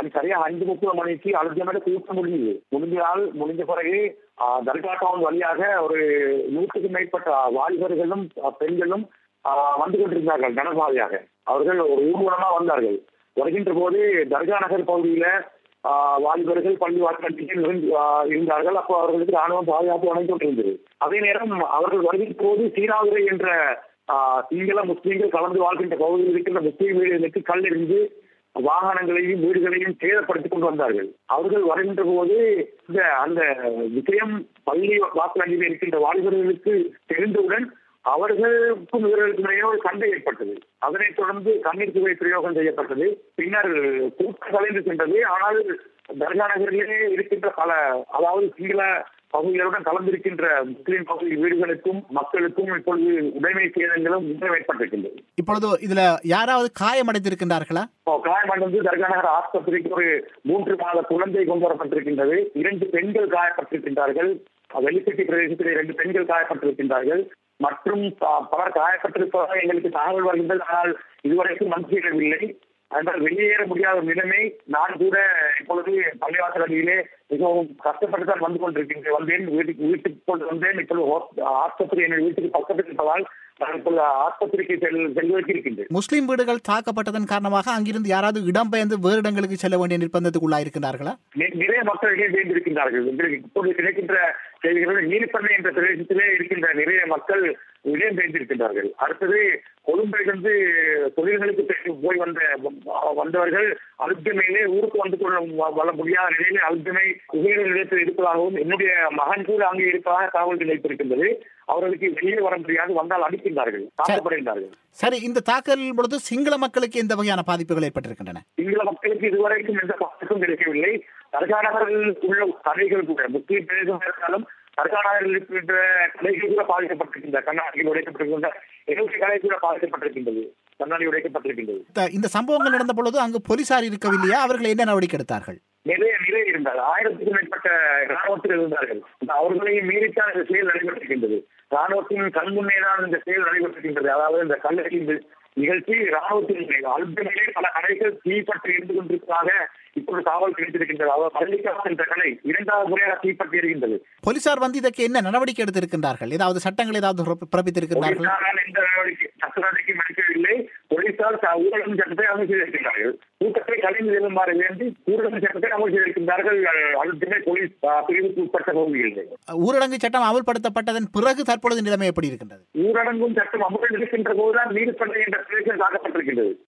அது சரியா அஞ்சு முப்பது மணிக்கு அழுத்தமாக கூட்டம் முடிஞ்சது முடிஞ்சால் முடிஞ்ச பிறகு ஆஹ், தர்கா டவுன் வழியாக ஒரு நூற்றுக்கு மேற்பட்ட வாலிபர்களும் ஆஹ், பெண்களும் ஆஹ், வந்து கொண்டிருந்தார்கள் கனபாதையாக அவர்கள் ஒரு ஊர்வலமா வந்தார்கள் வருகின்ற போது தர்கா நகர் பகுதியில ஆஹ், வாலிபர்கள் பள்ளி வாசல் இருந்தார்கள் அப்போ அவர்களுக்கு ராணுவம் பாதுகாப்பு வழங்கி கொண்டிருந்தது அதே நேரம் அவர்கள் வருகின்ற போது சீனாதுரை என்ற ஆஹ், சிங்கள முஸ்லீம்கள் கலந்து வாழ்கின்ற பகுதியில் இருக்கின்ற முஸ்லீம் வீடுகளுக்கு கல் எறிந்து வாகனங்களையும் வீடுகளையும் சேதப்படுத்திக் கொண்டு வந்தார்கள் அவர்கள் வருகின்ற போது இந்த அந்த விஷயம் பள்ளி வாசல் அருகில் இருக்கின்ற வாலிபர்களுக்கு தெரிந்தவுடன் அவர்களுக்கும் இவர்களுக்கும் இடையே ஒரு சண்டை ஏற்பட்டது அதனைத் தொடர்ந்து கண்ணீர் புகை பிரயோகம் செய்யப்பட்டது பின்னர் கூட்டம் கலைந்து சென்றது ஆனால் தர்கா நகரிலே இருக்கின்ற பல அதாவது சிங்கள பகுதிகளுடன் கலந்திருக்கின்ற முஸ்லிம் பகுதி வீடுகளுக்கும் மக்களுக்கும் இப்பொழுது உடைமை சேதங்களும் இன்னும் ஏற்பட்டிருக்கின்றது இப்பொழுது இதுல யாராவது காயமடைந்திருக்கின்றார்களா இப்போ காயமடைந்து தர்கா நகர் ஆஸ்பத்திரிக்கு ஒரு மூன்று மாத குழந்தை கொண்டு வரப்பட்டிருக்கின்றது இரண்டு பெண்கள் காயப்பட்டிருக்கின்றார்கள் வெள்ளிப்பட்டி பிரதேசத்தில் இரண்டு பெண்கள் காயப்பட்டிருக்கின்றார்கள் மற்றும் ப- பலர் காயப்பட்டிருப்பதாக எங்களுக்கு தகவல் வருகின்றது ஆனால் இதுவரைக்கும் மந்திரிடவில்லை அதனால் வெளியேற முடியாத ஒரு நிலைமை நான் கூட இப்பொழுது பள்ளிவாசல் அடியிலே மிகவும் கஷ்டப்பட்டு தான் வந்து கொண்டிருக்கின்றேன் வந்தேன் வீட்டுக்கு வீட்டுக்கு கொண்டு வந்தேன் இப்பொழுது ஹோஸ்- ஆஸ்பத்திரி என்னுடைய வீட்டுக்கு பக்கத்தில் இருப்பதால் நான் இப்பொழுது ஆஸ்பத்திரிக்கு செல் செல்வதற்கு இருக்கின்றேன் முஸ்லிம் வீடுகள் தாக்கப்பட்டதன் காரணமாக அங்கிருந்து யாராவது இடம்பெயர்ந்து வேறு இடங்களுக்கு செல்ல வேண்டிய நிர்பந்தத்துக்குள்ளாயிருக்கிறார்களா நி- நிறைய மக்கள் இங்கே சேர்ந்திருக்கின்றார்கள் எங்களுக்கு இப்போது கிடைக்கின்ற செய்திகள் நீலப்பண்ணை என்ற பிரதேசத்திலே இருக்கின்ற நிறைய மக்கள் இடம் பெயர்ந்திருக்கின்றார்கள் அடுத்தது கொழும்பிலிருந்து தொழில்களுக்கு சென்று போய் வந்த வந்தவர்கள் அழுத்தமையிலே ஊருக்கு வந்து கொள்ள வ- வர முடியாத நிலையிலே அழுத்தமை உயர் நிலையத்தில் இருப்பதாகவும் என்னுடைய மகன் கூட அங்கே இருப்பதாக தகவல் கிடைத்திருக்கின்றது அவர்களுக்கு வெளியே வர முடியாது வந்தால் அடிக்கின்றார்கள் தாக்கப்படுகின்றார்கள் சரி இந்த தாக்கல் பொழுது சிங்கள மக்களுக்கு எந்த வகையான பாதிப்புகள் ஏற்பட்டிருக்கின்றன சிங்கள மக்களுக்கு இதுவரைக்கும் எந்த பாதிப்பும் கிடைக்கவில்லை தர்கா நகரில் உள்ள கடைகள் கூட முக்கிய பிரதேசம் இருந்தாலும் தர்கா நகரில் இருக்கின்ற கடைகள் கூட பாதிக்கப்பட்டிருக்கின்ற கண்ணாடிகள் உடைக்கப்பட்டிருக்கின்ற எழுபது கடை கூட பாதிக்கப்பட்டிருக்கின்றது கண்ணாடி உடைக்கப்பட்டிருக்கின்றது இந்த- இந்த சம்பவங்கள் நடந்த பொழுது அங்கு போலீசார் இருக்கவில்லையா அவர்கள் என்ன நடவடிக்கை எடுத்தார்கள் நிறைய நிறைய இருந்தார் ஆயிரத்துக்கும் மேற்பட்ட ராணுவத்தில் இருந்தார்கள் அவர்களையும் மீறித்தான் இந்த செயல் நடைபெற்றிருக்கின்றது ராணுவத்தின் கண் முன்னேதான் இந்த செயல் நடைபெற்றிருக்கின்றது அதாவது இந்த கல்லறி நிகழ்ச்சி ராணுவத்தின் அழுத்தங்களே பல கடைகள் தீப்பற்றி இருந்து கொண்டிருப்பதாக இப்போது தகவல் கிடைத்திருக்கின்றது அதாவது பள்ளிக்காஸ் என்ற கடை இரண்டாவது முறையாக தீப்பற்றி எரிகின்றது போலீசார் வந்து இதற்கு என்ன நடவடிக்கை எடுத்திருக்கின்றார்கள் ஏதாவது சட்டங்கள் ஏதாவது பிறப்பி- பிறப்பித்திருக்கின்றார்கள் போலீசாரால் எந்த நடவடிக்கை சட்ட நடவடிக்கை எடுக்கவில்லை போலீசார் ச- ஊரடங்கு சட்டத்தை அமல் செய்திருக்கிறார்கள் கூட்டத்தை கலைந்து செல்லுமாறு வேண்டி ஊரடங்கு சட்டத்தை அமல் செய்திருக்கின்றார்கள் அழுத்தமே போலீஸ் ஆ, பிரிவுக்கு உட்பட்ட பகுதிகளில் ஊரடங்கு சட்டம் அமல்படுத்தப்பட்டதன் பிறகு தற்பொழுது நிலைமை எப்படி இருக்கின்றது ஊரடங்கும் சட்டம் அமலில் இருக்கின்ற போதுதான் நீதிப்பள்ளி என்ற பிரதேசம் தாக்கப்பட்டிருக்கின்றது